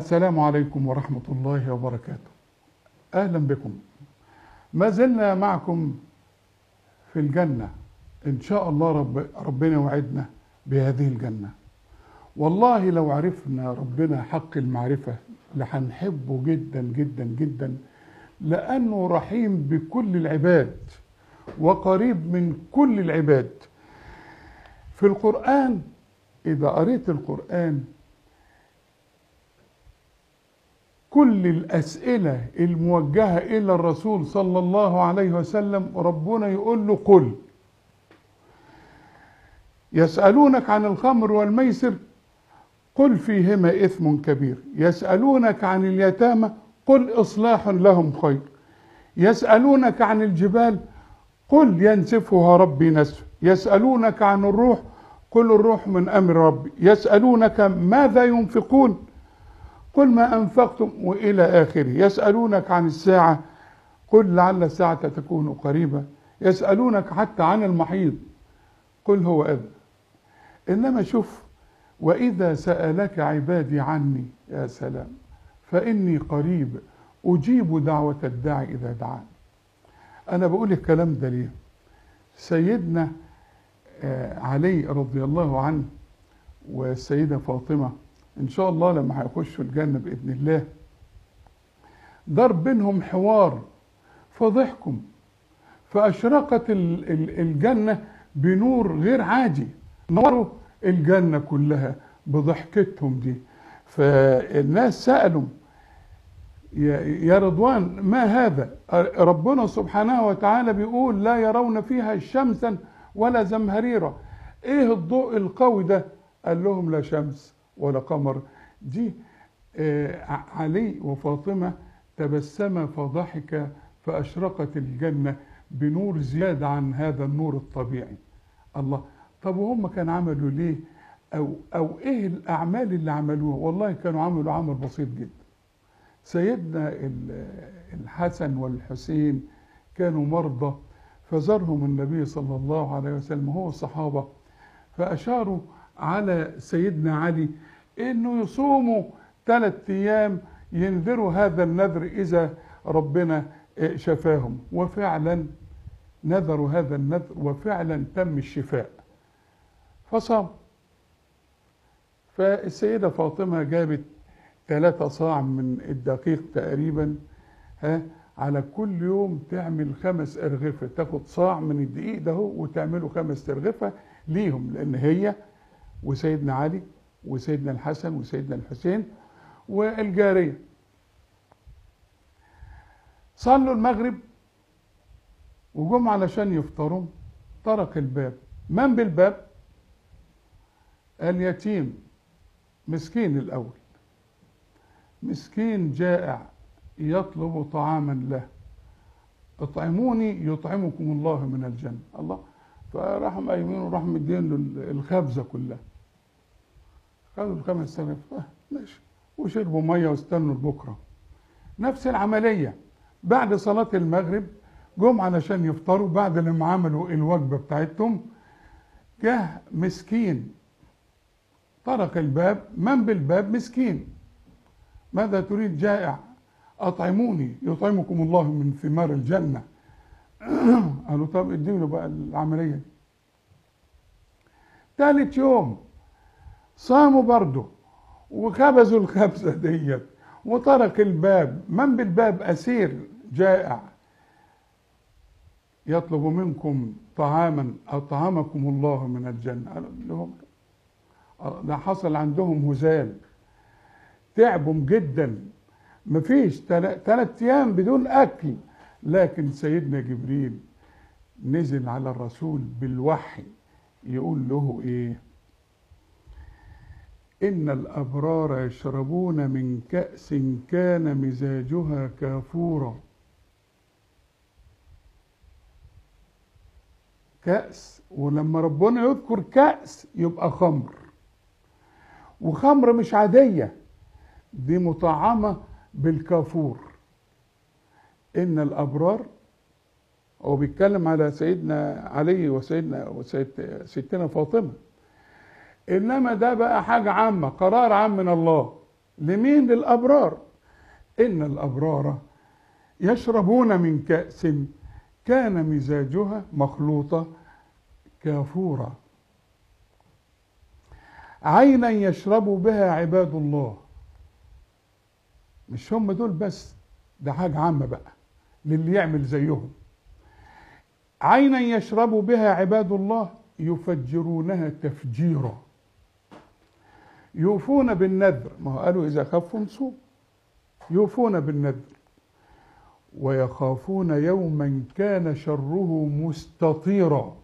السلام عليكم ورحمة الله وبركاته أهلا بكم ما زلنا معكم في الجنة إن شاء الله رب ربنا وعدنا بهذه الجنة والله لو عرفنا ربنا حق المعرفة لهنحبه جدا جدا جدا لأنه رحيم بكل العباد وقريب من كل العباد في القرآن إذا قريت القرآن كل الأسئلة الموجهة إلى الرسول صلى الله عليه وسلم ربنا يقول له قل يسألونك عن الخمر والميسر قل فيهما إثم كبير يسألونك عن اليتامى قل إصلاح لهم خير يسألونك عن الجبال قل ينسفها ربي نسف يسألونك عن الروح قل الروح من أمر ربي يسألونك ماذا ينفقون قل ما أنفقتم وإلى آخره يسألونك عن الساعة قل لعل الساعة تكون قريبة يسألونك حتى عن المحيض قل هو أذى إنما شوف وإذا سألك عبادي عني يا سلام فإني قريب أجيب دعوة الداعي إذا دعاني أنا بقول الكلام ده ليه سيدنا علي رضي الله عنه والسيدة فاطمة إن شاء الله لما هيخشوا الجنة بإذن الله دار بينهم حوار فضحكم فأشرقت الجنة بنور غير عادي نوروا الجنة كلها بضحكتهم دي فالناس سألوا يا رضوان ما هذا ربنا سبحانه وتعالى بيقول لا يرون فيها شمسا ولا زمهريرا ايه الضوء القوي ده قال لهم لا شمس ولا قمر دي علي وفاطمة تبسم فضحك فأشرقت الجنة بنور زيادة عن هذا النور الطبيعي الله طب وهم كانوا عملوا ليه أو, أو إيه الأعمال اللي عملوها والله كانوا عملوا عمل بسيط جدا سيدنا الحسن والحسين كانوا مرضى فزارهم النبي صلى الله عليه وسلم هو الصحابة فأشاروا على سيدنا علي انه يصوموا ثلاث ايام ينذروا هذا النذر اذا ربنا شفاهم وفعلا نذروا هذا النذر وفعلا تم الشفاء فصام فالسيدة فاطمة جابت ثلاثة صاع من الدقيق تقريبا ها على كل يوم تعمل خمس أرغفة تاخد صاع من الدقيق ده وتعمله خمس أرغفة ليهم لأن هي وسيدنا علي وسيدنا الحسن وسيدنا الحسين والجارية صلوا المغرب وجم علشان يفطروا طرق الباب من بالباب اليتيم مسكين الأول مسكين جائع يطلب طعاما له اطعموني يطعمكم الله من الجنة الله فراح مقيمين وراح مدين له الخبزة كلها خدوا الخمس سنة ماشي وشربوا ميه واستنوا لبكره نفس العمليه بعد صلاه المغرب جم علشان يفطروا بعد لما عملوا الوجبه بتاعتهم جه مسكين طرق الباب من بالباب مسكين ماذا تريد جائع اطعموني يطعمكم الله من ثمار الجنه قالوا طب اديله بقى العمليه دي ثالث يوم صاموا برضه وخبزوا الخبزه ديت وطرق الباب من بالباب اسير جائع يطلب منكم طعاما اطعمكم الله من الجنه قالوا لهم ده حصل عندهم هزال تعبوا جدا مفيش ثلاث ايام بدون اكل لكن سيدنا جبريل نزل على الرسول بالوحي يقول له ايه إن الأبرار يشربون من كأس كان مزاجها كافورا كأس ولما ربنا يذكر كأس يبقى خمر وخمر مش عادية دي مطعمة بالكافور إن الأبرار هو بيتكلم على سيدنا علي وسيدنا وسيد ستنا فاطمه انما ده بقى حاجه عامه قرار عام من الله لمين للأبرار إن الأبرار يشربون من كأس كان مزاجها مخلوطة كافورا عينا يشرب بها عباد الله مش هم دول بس ده حاجة عامة بقى للي يعمل زيهم عينا يشرب بها عباد الله يفجرونها تفجيرا يوفون بالنذر ما هو قالوا إذا خفوا صوم يوفون بالنذر ويخافون يوما كان شره مستطيرا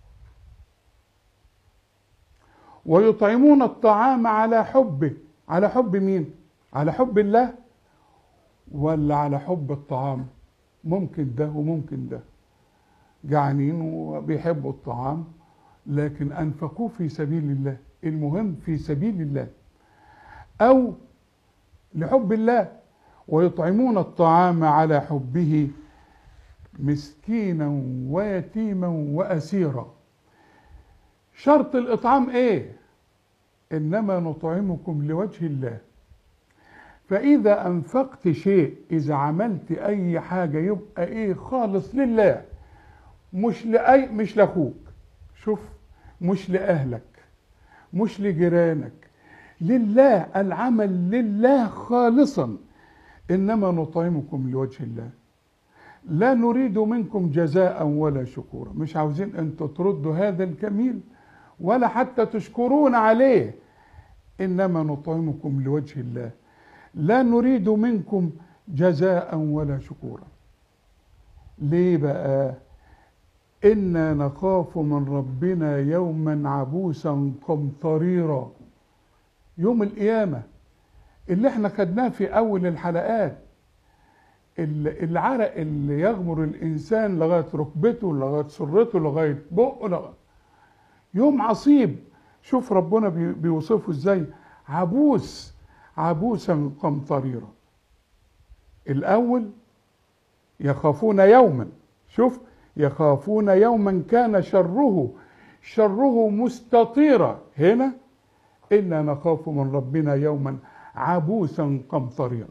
ويطعمون الطعام على حبه على حب مين على حب الله ولا على حب الطعام ممكن ده وممكن ده جعانين وبيحبوا الطعام لكن انفقوه في سبيل الله المهم في سبيل الله او لحب الله ويطعمون الطعام على حبه مسكينا ويتيما واسيرا شرط الاطعام ايه انما نطعمكم لوجه الله فاذا انفقت شيء اذا عملت اي حاجه يبقى ايه خالص لله مش لاي مش لاخوك شوف مش لاهلك مش لجيرانك لله العمل لله خالصا انما نطعمكم لوجه الله لا نريد منكم جزاء ولا شكورا مش عاوزين انتوا تردوا هذا الجميل ولا حتى تشكرون عليه انما نطعمكم لوجه الله لا نريد منكم جزاء ولا شكورا ليه بقى انا نخاف من ربنا يوما عبوسا قمطريرا يوم القيامه اللي احنا خدناه في اول الحلقات العرق اللي يغمر الانسان لغايه ركبته لغايه سرته لغايه بقه لغاية يوم عصيب شوف ربنا بيوصفه ازاي عبوس عبوسا قمطريرا الاول يخافون يوما شوف يخافون يوما كان شره شره مستطيرا هنا انا نخاف من ربنا يوما عبوسا قمطريرا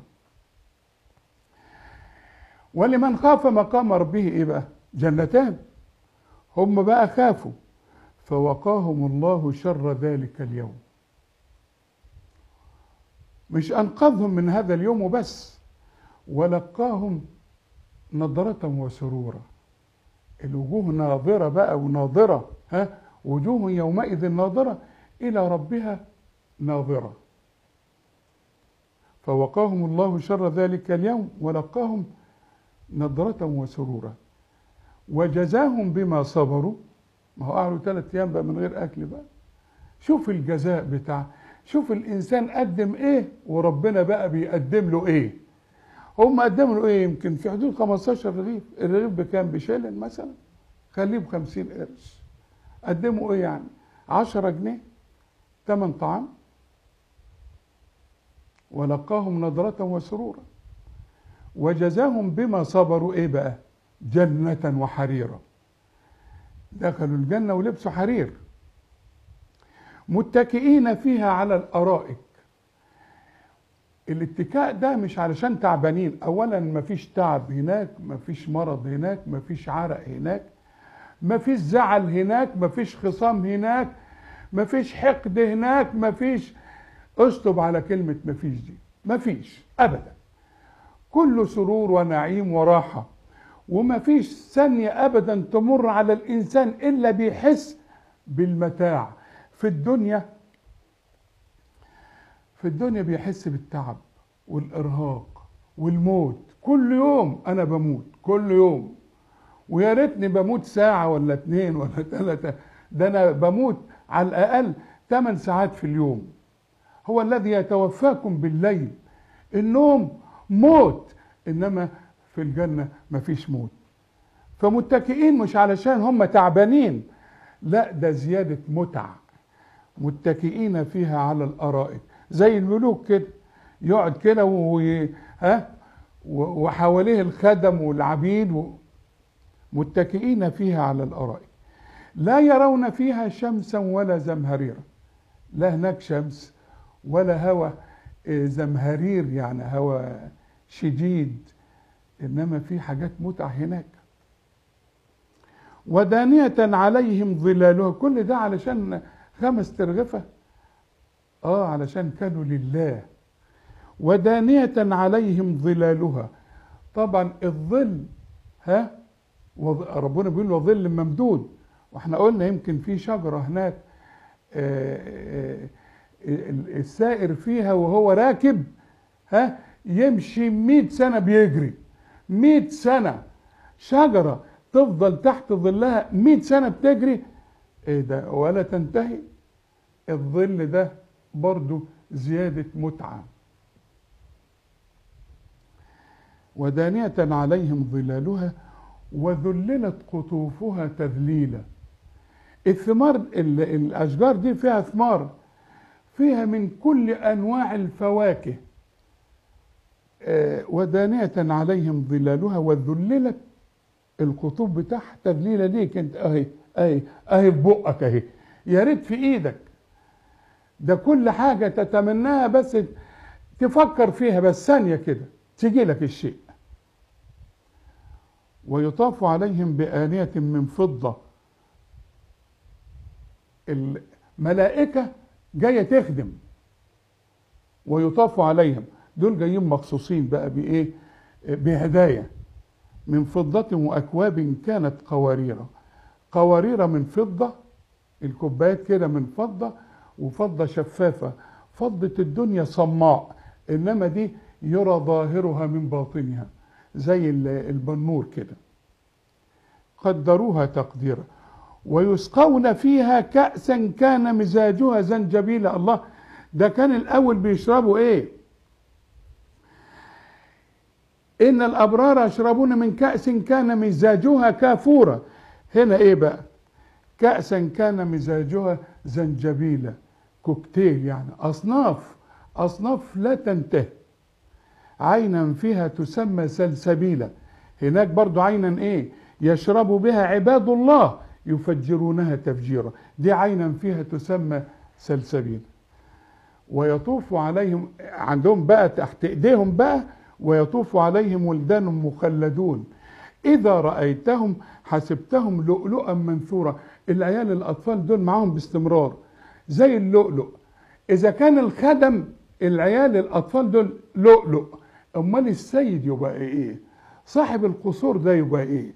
ولمن خاف مقام ربه ايه بقى جنتان هم بقى خافوا فوقاهم الله شر ذلك اليوم مش انقذهم من هذا اليوم وبس ولقاهم نضرة وسرورا الوجوه ناظرة بقى وناظرة ها وجوه يومئذ ناظرة إلى ربها ناظرة فوقاهم الله شر ذلك اليوم ولقاهم نضرة وسرورا وجزاهم بما صبروا ما هو قعدوا ثلاث ايام بقى من غير اكل بقى شوف الجزاء بتاع شوف الانسان قدم ايه وربنا بقى بيقدم له ايه هم قدموا له ايه يمكن في حدود 15 رغيف الرغيف بكام بشيلن مثلا خليه ب 50 قرش قدموا ايه يعني 10 جنيه ثمن طعام ولقاهم نضرة وسرورا وجزاهم بما صبروا ايه بقى جنة وحريرا دخلوا الجنة ولبسوا حرير متكئين فيها على الأرائك الاتكاء ده مش علشان تعبانين اولا مفيش تعب هناك مفيش مرض هناك مفيش عرق هناك مفيش زعل هناك مفيش خصام هناك مفيش حقد هناك مفيش اشطب على كلمة مفيش دي مفيش ابدا كله سرور ونعيم وراحة ومفيش ثانية ابدا تمر على الانسان الا بيحس بالمتاع في الدنيا في الدنيا بيحس بالتعب والارهاق والموت كل يوم انا بموت كل يوم ويا ريتني بموت ساعة ولا اتنين ولا ثلاثة ده انا بموت على الاقل 8 ساعات في اليوم هو الذي يتوفاكم بالليل النوم موت انما في الجنة مفيش موت فمتكئين مش علشان هم تعبانين لا ده زيادة متع متكئين فيها على الارائك زي الملوك كده يقعد كده وهي ها وحواليه الخدم والعبيد و... متكئين فيها على الارائك لا يرون فيها شمسا ولا زمهريرا لا هناك شمس ولا هواء آه، زمهرير يعني هواء شديد انما في حاجات متعه هناك ودانية عليهم ظلالها كل ده علشان خمس ترغفة اه علشان كانوا لله ودانية عليهم ظلالها طبعا الظل ها وظ- ربنا بيقول وظل ممدود واحنا قلنا يمكن في شجرة هناك آه، آه، ال- السائر فيها وهو راكب ها يمشي 100 سنة بيجري 100 سنة شجرة تفضل تحت ظلها 100 سنة بتجري ايه ده ولا تنتهي الظل ده برضو زيادة متعة ودانية عليهم ظلالها وذللت قطوفها تذليلا الثمار ال- الأشجار دي فيها ثمار فيها من كل أنواع الفواكه آه، ودانية عليهم ظلالها وذللت القطوف بتاعها تذليله ليك انت اهي اهي اهي في بقك اهي يا ريت في ايدك ده كل حاجه تتمناها بس تفكر فيها بس ثانيه كده تيجي لك الشيء ويطاف عليهم بآنية من فضة الملائكة جاية تخدم ويطاف عليهم دول جايين مخصوصين بقى بإيه بهدايا من فضة وأكواب كانت قوارير قوارير من فضة الكوبايات كده من فضة وفضة شفافة فضة الدنيا صماء إنما دي يرى ظاهرها من باطنها زي ال- البنور كده قدروها تقديرا ويسقون فيها كأسا كان مزاجها زنجبيلا الله ده كان الأول بيشربوا إيه إن الأبرار يشربون من كأس كان مزاجها كافورا هنا إيه بقى كأسا كان مزاجها زنجبيلا كوكتيل يعني أصناف أصناف لا تنتهي عينا فيها تسمى سلسبيلا هناك برضو عينا إيه يشرب بها عباد الله يفجرونها تفجيرا دي عينا فيها تسمى سلسبيلا ويطوف عليهم عندهم بقى تحت ايديهم بقى ويطوف عليهم ولدان مخلدون اذا رايتهم حسبتهم لؤلؤا منثورا العيال الاطفال دول معاهم باستمرار زي اللؤلؤ اذا كان الخدم العيال الاطفال دول لؤلؤ امال السيد يبقى ايه صاحب القصور ده يبقى ايه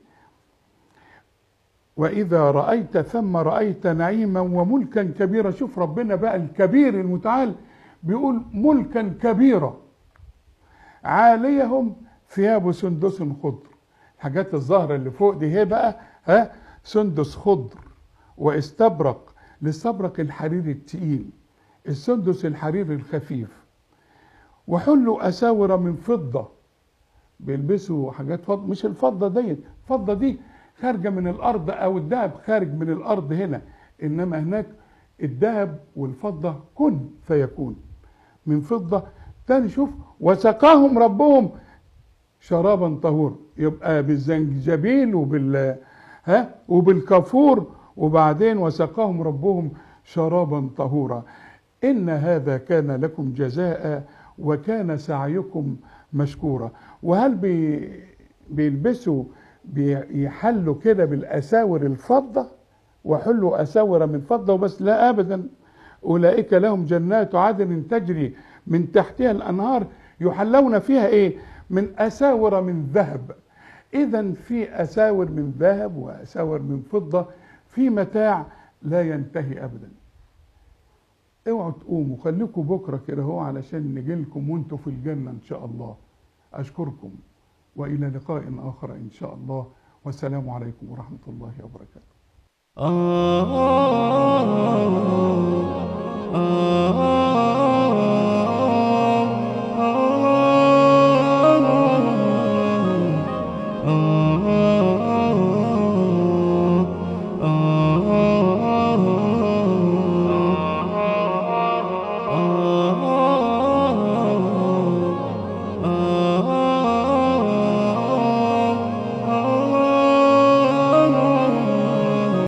واذا رايت ثم رايت نعيما وملكا كبيرا شوف ربنا بقى الكبير المتعال بيقول ملكا كبيرا عاليهم ثياب سندس خضر الحاجات الظاهرة اللي فوق دي هي بقى ها سندس خضر واستبرق الاستبرق الحرير التقيل السندس الحرير الخفيف وحلوا أساور من فضة بيلبسوا حاجات فضة مش الفضة ديت الفضة دي خارجة من الأرض أو الذهب خارج من الأرض هنا إنما هناك الذهب والفضة كن فيكون من فضة تاني شوف وسقاهم ربهم شرابا طهورا يبقى بالزنجبيل وبال ها وبالكافور وبعدين وسقاهم ربهم شرابا طهورا ان هذا كان لكم جزاء وكان سعيكم مشكورا وهل بي بيلبسوا بيحلوا كده بالاساور الفضه وحلوا اساور من فضه وبس لا ابدا اولئك لهم جنات عدن تجري من تحتها الانهار يحلون فيها ايه من اساور من ذهب اذا في اساور من ذهب واساور من فضه في متاع لا ينتهي ابدا اوعوا تقوموا خليكم بكره كده هو علشان نجي لكم وانتم في الجنه ان شاء الله اشكركم والى لقاء اخر ان شاء الله والسلام عليكم ورحمه الله وبركاته آه